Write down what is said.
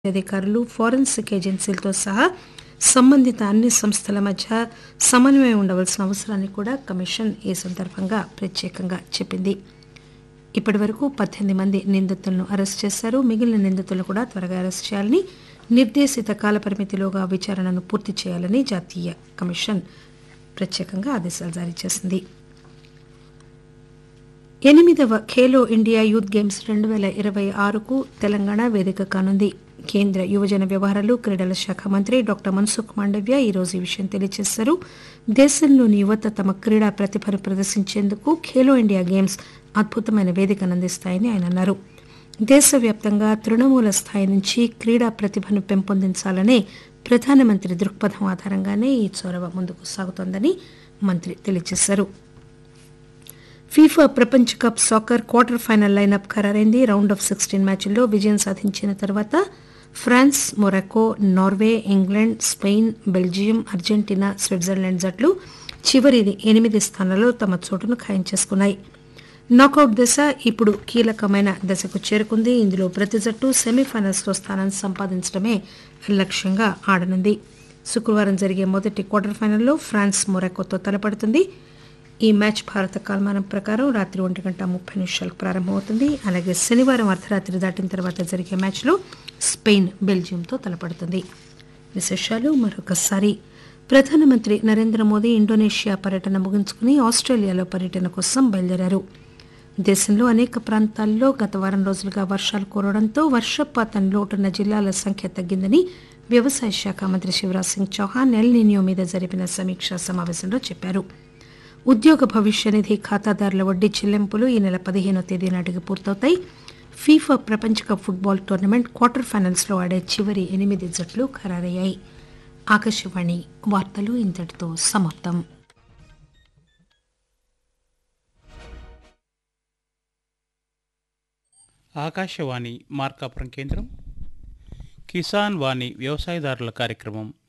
అధికారులు ఫోరెన్సిక్ ఏజెన్సీలతో సహా సంబంధిత అన్ని సంస్థల మధ్య సమన్వయం ఉండవలసిన అవసరాన్ని కూడా కమిషన్ ఈ సందర్భంగా ప్రత్యేకంగా చెప్పింది ఇప్పటి వరకు పద్దెనిమిది మంది నిందితులను అరెస్ట్ చేశారు మిగిలిన నిందితులను కూడా త్వరగా అరెస్ట్ చేయాలని నిర్దేశిత కాలపరిమితిలోగా విచారణను పూర్తి చేయాలని జాతీయ కమిషన్ ప్రత్యేకంగా ఆదేశాలు జారీ చేసింది ఎనిమిదవ ఖేలో ఇండియా యూత్ గేమ్స్ రెండు వేల ఇరవై ఆరుకు తెలంగాణ వేదిక కానుంది కేంద్ర యువజన వ్యవహారాలు క్రీడల శాఖ మంత్రి డాక్టర్ మన్సుఖ్ మాండవ్య ఈరోజు ఈ విషయం తెలియజేశారు దేశంలోని యువత తమ క్రీడా ప్రతిభను ప్రదర్శించేందుకు ఖేలో ఇండియా గేమ్స్ అద్భుతమైన వేదికను అందిస్తాయని ఆయన అన్నారు దేశవ్యాప్తంగా తృణమూల స్థాయి నుంచి క్రీడా ప్రతిభను పెంపొందించాలనే ప్రధానమంత్రి దృక్పథం ఆధారంగానే ఈ చొరవ ముందుకు సాగుతోందని మంత్రి తెలియజేశారు ఫీఫా ప్రపంచ cup soccer quarter final lineup ఖరారైంది రౌండ్ ఆఫ్ సిక్స్టీన్ మ్యాచ్ల్లో విజయం సాధించిన తర్వాత France Morocco Norway England Spain Belgium Argentina Switzerland జట్లు చివరి ఎనిమిది స్థానాల్లో తమ చోటును ఖాయం చేసుకున్నాయి నాకౌట్ దశ ఇప్పుడు కీలకమైన దశకు చేరుకుంది ఇందులో ప్రతి జట్టు సెమీఫైనల్స్లో స్థానాన్ని సంపాదించడమే లక్ష్యంగా ఆడనుంది శుక్రవారం జరిగే మొదటి క్వార్టర్ ఫైనల్లో ఫ్రాన్స్ మొరాకోతో తలపడుతుంది ఈ మ్యాచ్ భారత కాలమానం ప్రకారం రాత్రి ఒంటి గంట ముప్పై నిమిషాలకు ప్రారంభమవుతుంది అలాగే శనివారం అర్ధరాత్రి దాటిన తర్వాత జరిగే మ్యాచ్లో స్పెయిన్ బెల్జియంతో తలపడుతుంది విశేషాలు మరొకసారి ప్రధానమంత్రి నరేంద్ర మోదీ ఇండోనేషియా పర్యటన ముగించుకుని ఆస్ట్రేలియాలో పర్యటన కోసం బయలుదేరారు దేశంలో అనేక ప్రాంతాల్లో గత వారం రోజులుగా వర్షాలు కురవడంతో వర్షపాతం లోటున్న జిల్లాల సంఖ్య తగ్గిందని వ్యవసాయ శాఖ మంత్రి శివరాజ్ సింగ్ చౌహాన్ ఎల్ నినియో మీద జరిపిన సమీక్షా సమావేశంలో చెప్పారు ఉద్యోగ భవిష్య నిధి ఖాతాదారుల వడ్డీ చెల్లింపులు ఈ నెల పదిహేనో తేదీ నాటికి పూర్తవుతాయి ఫీఫా ప్రపంచ కప్ ఫుట్బాల్ టోర్నమెంట్ క్వార్టర్ ఫైనల్స్లో ఆడే చివరి ఎనిమిది జట్లు ఖరారయ్యాయి ఆకాశవాణి వార్తలు ఇంతటితో సమాప్తం ఆకాశవాణి మార్కాపురం కేంద్రం కిసాన్ వాణి వ్యవసాయదారుల కార్యక్రమం